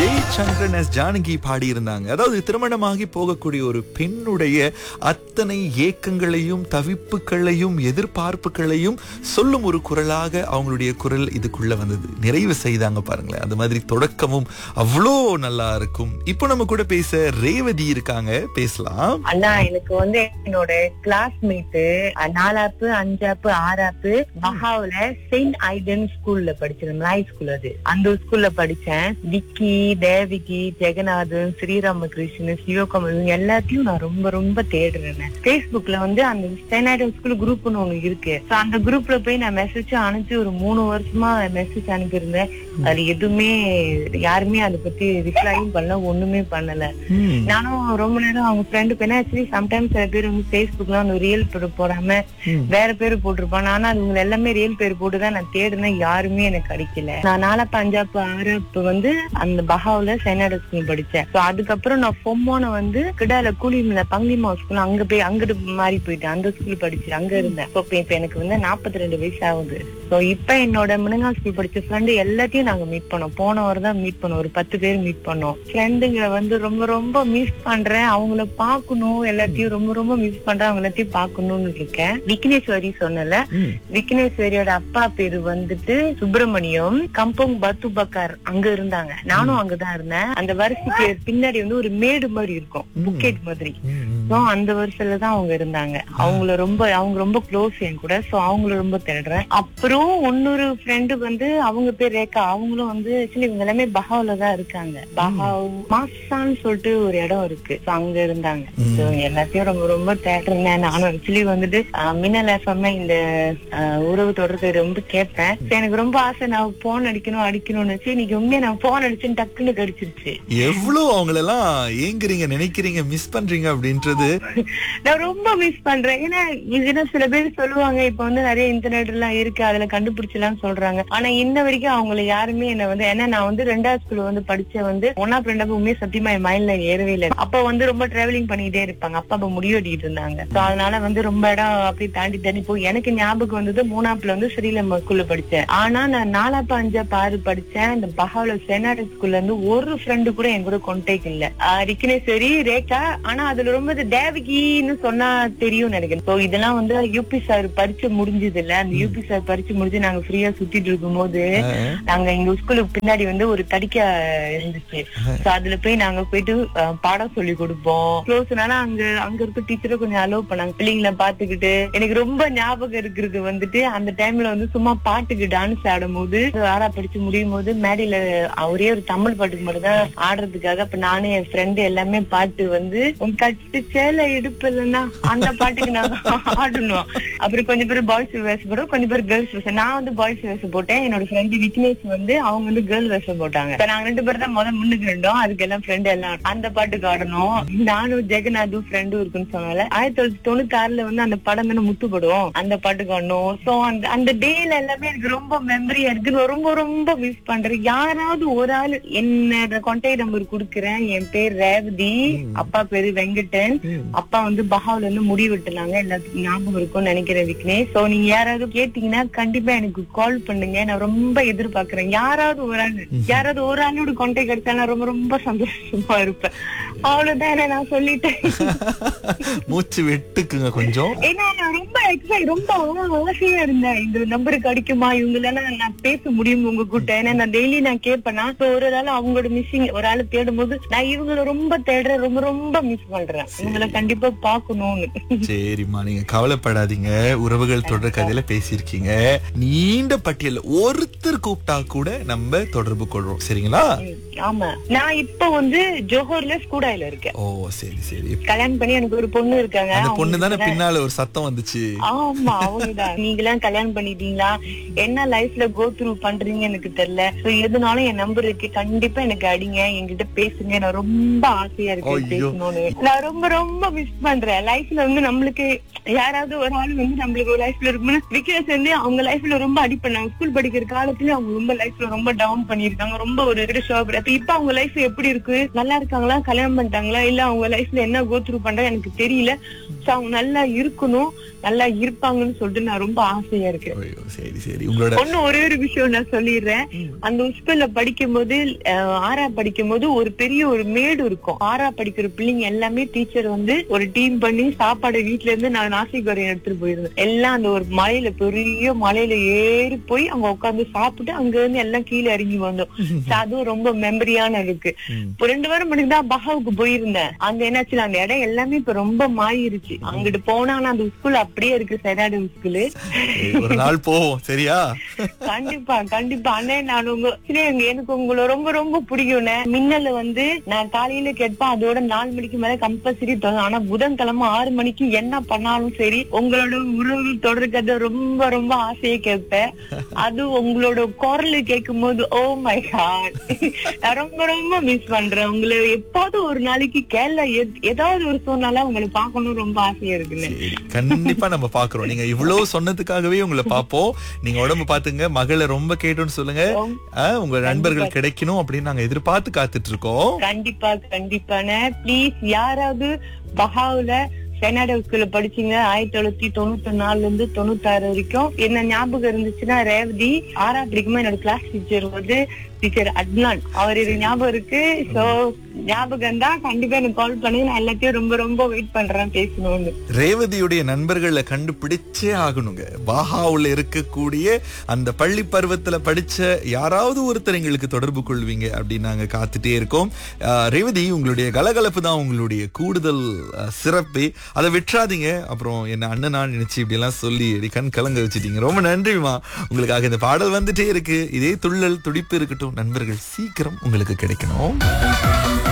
Jayachandran S Janaki பாடியிருந்தாங்க அதாவது திருமணமாகி போகக்கூடிய ஒரு பெண்ணுடைய அத்தனை ஏக்கங்களையும் தவிப்புகளையும் எதிர்பார்ப்புகளையும் சொல்லும் ஒரு குரலாக அவங்களுடைய குரல் இதுக்குள்ள வந்தது நிறைவு செய்தாங்க பாருங்களேன் அந்த மாதிரி தொடக்கமும் அவ்வளோ நல்லா இருக்கும் இப்போ நம்ம கூட பேச ரேவதி இருக்காங்க பேசலாம் அண்ணா எனக்கு வந்து என்னோட கிளாஸ்மேட்டு நாலாப்பு அஞ்சாப்பு ஆறாப்பு மகாவுல செயின்ட் ஐடன் ஸ்கூல்ல படிச்சேன் மலாய் ஸ்கூல் அது அந்த ஸ்கூல்ல படிச்சேன் விக்கி தேவிகி ஜெகநாதன் ஸ்ரீராமகிருஷ்ணன் சிவகுமார் இவங்க எல்லாத்தையும் நான் ரொம்ப ரொம்ப தேடுறேன் பேஸ்புக்ல வந்து அந்த செயின்ட் ஐடன் ஸ்கூல் குரூப்னு ஒண்ணு இருக்கு So அந்த குரூப்ல போய் நான் மெசேஜ் அனுப்பிச்சு ஒரு மூணு வருஷமா மெசேஜ் அனுப்பியிருந்தேன் அது எதுவுமே யாருமே அதை பத்தி ரிப்ளையும் பண்ணல ஒண்ணுமே பண்ணல ம், நானும் ரொம்ப நேரம் அவங்க ஃப்ரெண்டு பேர் ஆக்சுவலி சம்டைம்ஸ் சில பேர் வந்து ஃபேஸ்புக்ல வந்து ரியல் பேர் போடாம ம். வேற பேர் போட்டிருப்பான் ஆனா அது இவங்க எல்லாமே ரியல் பேர் போட்டுதான் நான் தேடுனேன் யாருமே எனக்கு கிடைக்கல நான் நாலாப்பு அஞ்சாப்பு ஆறாப்பு வந்து அந்த பஹாவுல சென்னாட ஸ்கூல் படிச்சேன் So அதுக்கப்புறம் நான் பொம்மோன வந்து கிடால கூலிமில பங்கிமா ஸ்கூல் அங்க போய் அங்கிட்டு மாறி போயிட்டேன் அந்த ஸ்கூல் படிச்சு அங்க இருந்தேன் So இப்ப இப்ப எனக்கு வந்து நாற்பத்தி ரெண்டு வயசு ஆகுது சோ இப்ப என்னோட முனங்கா ஸ்கூல் படிச்ச ஃப்ரெண்டு எல்லாத்தையும் நாங்க மீட் பண்ணோம் போன வாரம் தான் மீட் பண்ணோம் ஒரு பத்து பேர் மீட் பண்ணோம் ஃப்ரெண்டுங்க வந்து ரொம்ப ரொம்ப மிஸ் பண்றேன் அவங்கள பாக்கணும் எல்லாத்தையும் ரொம்ப ரொம்ப மிஸ் பண்றேன் அவங்க எல்லாத்தையும் பாக்கணும்னு இருக்கேன் விக்னேஸ்வரி சொன்னல ம். விக்னேஸ்வரியோட அப்பா பேரு வந்துட்டு சுப்பிரமணியம் கம்பங் பத்து பக்கார் அங்க இருந்தாங்க நானும் அங்கதான் இருந்தேன் அந்த வரிசைக்கு பின்னாடி வந்து ஒரு மேடு மாதிரி இருக்கும் புக்கெட் மாதிரி ம், ம். சோ அந்த வருஷத்துல தான் அவங்க இருந்தாங்க அவங்கள ரொம்ப அவங்க ரொம்ப க்ளோஸ் என் கூட சோ அவங்கள ரொம்ப தேடுறேன் அப்புறம் இன்னொரு ஃப்ரெண்டு வந்து அவங்க பேர் ரேகா அவங்களும் வந்து ஆக்சுவலி இவங்க எல்லாமே பஹாவ்ல தான் இருக்காங்க பஹாவ் மாசான்னு சொல்லிட்டு ஒரு இடம் இருக்கு So அங்க இருந்தாங்க ம். So எல்லாத்தையும் ரொம்ப ரொம்ப தேடுறேன் நானும் ஆக்சுவலி வந்துட்டு அஹ், மின்னல் எஃப்எம் இந்த அஹ், உறவு தொடர்பு ரொம்ப கேட்பேன் So எனக்கு ரொம்ப ஆசை நான் போன் அடிக்கணும் அடிக்கணும்னு வச்சு இன்னைக்கு உண்மையா நான் போன் அடிச்சேன்னு டக்குன்னு கிடைச்சிருச்சு எவ்வளவு அவங்களெல்லாம் ஏங்குறீங்க நினைக்கிறீங்க மிஸ் பண்றீங்க அப்படின்றது நான் ரொம்ப மிஸ் பண்றேன் ஏன்னா இதுனா சில பேர் சொல்லுவாங்க இப்ப வந்து நிறைய இன்டர்நெட் எல்லாம் இருக்கு அதுல கண்டுபிடிச்சலாம் சொல்றாங்க ஆனா இன்ன வரைக்கும் அவங்கள யாருமே என்ன வந்து ஏன்னா நான் வந்து ரெண்டாவது ஸ்கூல் வந்து படிச்ச வந்து ஒன்னா ரெண்டாவது உண்மையே சத்தியமா என் மைண்ட்ல ஏறவே இல்லை அப்ப வந்து ரொம்ப டிராவலிங் பண்ணிட்டே இருப்பாங்க அப்பா அப்ப முடிவெட்டிட்டு இருந்தாங்க So அதனால வந்து ரொம்ப இடம் அப்படி தாண்டி தாண்டி போய் எனக்கு ஞாபகம் வந்தது மூணாப்புல வந்து ஸ்ரீலம் ஸ்கூல்ல படிச்சேன் ஆனா நான் நாலாப்பா அஞ்சாப்பா ஆறு படிச்சேன் இந்த பஹாவ்ல செனாட் ஸ்கூல்ல இருந்து ஒரு ஃப்ரெண்டு கூட என் கூட கான்டாக்ட் இல்ல ஆஹ் ரிக்னேஸ்வரி ரேகா ஆனா அதுல ரொம்ப இது தேவகின்னு சொன்னா தெரியும் நினைக்கிறேன் சோ இதெல்லாம் வந்து யூபி சார் பரிச்சு முடிஞ்சது இல்ல அந்த யூபி சார் பரிச்சு முடிஞ்சு நாங்க ஃப்ரீயா சுத்திட்டு இருக்கும்போது அஹ், நாங்க எங்க ஸ்கூலுக்கு பின்னாடி வந்து ஒரு தடிக்க இருந்துச்சு சோ அதுல போய் நாங்க போயிட்டு அஹ், பாடம் சொல்லி கொடுப்போம் க்ளோஸ்னால அங்க அங்க இருக்க டீச்சரை கொஞ்சம் அலோவ் பண்ணாங்க பிள்ளைங்களை பாத்துக்கிட்டு எனக்கு ரொம்ப ஞாபகம் இருக்கிறது வந்துட்டு அந்த டைம்ல வந்து சும்மா பாட்டுக்கு டான்ஸ் ஆடும் போது ஆறா படிச்சு முடியும் போது மேடையில ஒரே ஒரு தமிழ் பாட்டுக்கு மட்டும் தான் ஆடுறதுக்காக அப்ப நானும் என் ஃப்ரெண்டு எல்லாமே பாட்டு வந்து உன் கட்டு சேலை இடுப்பு இல்லைன்னா அந்த பாட்டுக்கு நாங்க ஆடணும் அப்புறம் கொஞ்சம் பேர் பாய்ஸ் வேஷம் போடுவோம் கொஞ்சம் பேர் கேர்ள்ஸ் வேஷம் நான் வந்து பாய்ஸ் வேஷம் போட்டேன் என்னோட ஃப்ரெண்டு விக்னேஷ் வந்து அவங்க வந்து கேர்ள் வேஷம் போட்டாங்க இப்ப நாங்க ரெண்டு பேரும் தான் முதல் முன்னுக்கு இருந்தோம் அதுக்கு எல்லாம் ஃப்ரெண்ட் எல்லாம் அந்த பாட்டுக்கு ஆடணும் நானும் ஜெகநாதும் ஃப்ரெண்டும் இருக்குன்னு சொன்னால ஆயிரத்தி தொள்ளாயிரத்தி தொண்ணூத்தி ஆறுல வந்து அந்த படம் தானே முத்துப்படும் அந்த பாட்டுக்கு ஆடணும் சோ அந்த அந்த டேல எல்லாமே எனக்கு ரொம்ப மெமரியா இருக்கு நான் ரொம்ப ரொம்ப மிஸ் பண்றேன் யாராவது ஒரு ஆள் என்னோட கான்டாக்ட் நம்பர் குடுக்குறேன் என் பேர் ரேவதி அப்பா பேரு வெங்கடன் ம். அப்பா வந்து பஹாவ்ல இருந்து முடி வெட்டுனாங்க எல்லாத்துக்கும் ஞாபகம் இருக்கும்னு நினைக்கிறேன் விக்னேஷ் சோ நீங்க யாராவது கேட்டீங்கன்னா கண்டிப்பா எனக்கு கால் பண்ணுங்க நான் ரொம்ப எதிர்பார்க்கறேன் யாராவது ஒரு ஆள் யாராவது ஒரு ஆளோட கான்டாக்ட் கிடைச்சா நான் ரொம்ப ரொம்ப சந்தோஷமா இருப்பேன் அவ்வளவுதான் நான் சொல்லிட்டேன் மூச்சு வெட்டுக்குங்க கொஞ்சம் ஏன்னா நான் ரொம்ப எக்ஸைட் ரொம்ப ஆசையா இருந்தேன் இந்த நம்பருக்கு அடிக்குமா இவங்களெல்லாம் நான் பேச முடியும் உங்க கிட்ட ஏன்னா நான் டெய்லி நான் கேட்பேனா இப்ப ஒரு ஆள் அவங்களோட மிஸ்ஸிங் ஒரு ஆள் தேடும் போது நான் இவங்கள ரொம்ப தேடுறேன் ரொம்ப ரொம்ப மிஸ் பண்றேன் இவங்கள கண்டிப்பா பாக்கணும்னு சரிம்மா நீங்க கவலைப்படாதீங்க உறவுகள் தொடர் கதையில பேசியிருக்கீங்க நீண்ட பட்டியல் ஒருத்தர் கூப்பிட்டா கூட நம்ம தொடர்பு கொள்றோம் சரிங்களா ம், ஆமா நான் இப்ப வந்து ஜோஹர்ல ஸ்கூடாயில இருக்கேன் ஓ சரி சரி கல்யாணம் பண்ணி எனக்கு ஒரு பொண்ணு இருக்காங்க அந்த பொண்ணு தானே அவங்களுக்கு பின்னால ஒரு சத்தம் வந்துச்சு ஆமா அவங்கதான் நீங்க எல்லாம் கல்யாணம் பண்ணிட்டீங்களா என்ன லைஃப்ல கோ த்ரூ பண்றீங்க எனக்கு தெரியல சோ எதுனாலும் என் நம்பர் இருக்கு கண்டிப்பா எனக்கு அடிங்க என்கிட்ட பேசுங்க நான் ரொம்ப ஆசையா இருக்கு ஐயோ. பேசணும்னு நான் ரொம்ப ரொம்ப மிஸ் பண்றேன் லைஃப்ல வந்து நம்மளுக்கு யாராவது ஒரு ஆள் வந்து நம்மளுக்கு ஒரு லைஃப்ல இருக்கும்னா விக்னேஷ் வந்து அவங்க லைஃப்ல ரொம்ப அடி பண்ணாங்க ஸ்கூல் படிக்கிற காலத்துல அவங்க ரொம்ப லைஃப்ல ரொம்ப டவுன் பண்ணிருக்காங்க ரொம்ப ஒரு ஷாப் இப்ப அவங்க லைஃப் எப்படி இருக்கு நல்லா இருக்காங்களா கல்யாணம் பண்ணிட்டாங்களா இல்ல அவங்க லைஃப்ல என்ன கோ த்ரூ பண்றாங்க எனக்கு தெரியல சோ So, அவங்க நல்லா இருக்கணும் நல்லா இருப்பாங்கன்னு சொல்லிட்டு நான் ரொம்ப ஆசையா இருக்கேன் ஐயோ, சரி சரி உங்களோட ஒண்ணு ஒரே ஒரு விஷயம் நான் சொல்லிடுறேன் அந்த ஸ்கூல்ல படிக்கும் போது ஆறா படிக்கும் போது ஒரு பெரிய ஒரு மேடு இருக்கும் ஆறா படிக்கிற பிள்ளைங்க எல்லாமே டீச்சர் வந்து ஒரு டீம் பண்ணி சாப்பாடு வீட்ல இருந்து நான் நாசிக் வரையும் எடுத்துட்டு போயிருந்தேன் எல்லாம் அந்த ஒரு மலையில பெரிய மலையில ஏறி போய் அங்க உட்கார்ந்து சாப்பிட்டு அங்க இருந்து எல்லாம் கீழே இறங்கி வந்தோம் So, அதுவும் ரொம்ப மெமரியான இருக்கு ம். இப்போ ரெண்டு வாரம் முன்னாடி தான் பஹாவுக்கு போயிருந்தேன் அங்க என்னாச்சு அந்த இடம் எல்லாமே இப்ப ரொம்ப மாறிடுச்சு அங்கிட்டு போனா ஆனா அந்த ஸ்கூல் அப்படியே இருக்கு செடாடு ஸ்கூலு சரி, ஒரு நாள் போவோம் சரியா கண்டிப்பா கண்டிப்பா அண்ணே நான் உங்க சரி, எங்க- எனக்கு உங்களை ரொம்ப ரொம்ப பிடிக்கும்ண்ணே மின்னல வந்து நான் காலையில கேட்பேன் அதோட நாலு மணிக்கு மேல கம்பல்சரி தொடரும் ஆனா புதன்கிழமை ஆறு மணிக்கு என்ன பண்ணாலும் சரி உங்களோட உறவு தொடர்கதை ரொம்ப ரொம்ப ஆசையை கேட்பேன் அது உங்களோட குரல் கேட்கும் போது ஓ மை காட் நான் ரொம்ப ரொம்ப மிஸ் பண்றேன் உங்களை எப்பாவது ஒரு நாளைக்கு கேரளா எத்- ஏதாவது ஒரு சூழ்நிலை உங்களை பார்க்கணும் ரொம்ப ஆசையா இருக்குண்ணே சரி கண்டிப்பா நம்ம பாக்குறோம் நீங்க இவ்வளவு சொன்னதுக்காகவே உங்களை பாப்போம் நீங்க உடம்பு பாத்துங்க மகளை ரொம்ப கேட்டோம்னு சொல்லுங்க ஆ, உங்க நண்பர்கள் கிடைக்கணும் அப்படின்னு நாங்க எதிர்பார்த்து காத்துட்டு இருக்கோம் கண்டிப்பா கண்டிப்பாண்ணே ப்ளீஸ் யாராவது பஹாவுல செனாடா ஸ்கூல்ல படிச்சீங்க ஆயிரத்தி தொள்ளாயிரத்தி தொண்ணூத்தி நாலுல இருந்து தொண்ணூத்தாறு வரைக்கும் என்ன ஞாபகம் இருந்துச்சுன்னா ரேவதி ஆறாம் படிக்கும்போது என்னோட கிளாஸ் டீச்சர் வந்து டீச்சர் அட்னான் அவர் இது ஞாபகம் இருக்கு சோ ஞாபகம் தான் கண்டிப்பா எனக்கு கால் பண்ணி நான் எல்லாத்தையும் ரொம்ப ரொம்ப வெயிட் பண்றேன் பேசணும்னு ரேவதியுடைய நண்பர்களை கண்டுபிடிச்சே ஆகணுங்க பாஹாவுல இருக்கக்கூடிய அந்த பள்ளி பருவத்துல படிச்ச யாராவது ஒருத்தர் எங்களுக்கு தொடர்பு கொள்வீங்க அப்படின்னு நாங்க காத்துட்டே இருக்கோம் ஆஹ், ரேவதி உங்களுடைய கலகலப்பு தான் உங்களுடைய கூடுதல் ஆஹ், சிறப்பு அதை விட்டுறாதீங்க அப்புறம் என்ன அண்ணனா நினைச்சு இப்படி எல்லாம் சொல்லி இப்படி கண் கலங்க வச்சுட்டீங்க ரொம்ப நன்றிமா உங்களுக்காக இந்த பாடல் வந்துட்டே இருக்கு இதே துள்ளல் துடிப்பு இருக்கட்டும் நண்பர்கள் சீக்கிரம் உங்களுக்கு கிடைக்கணும்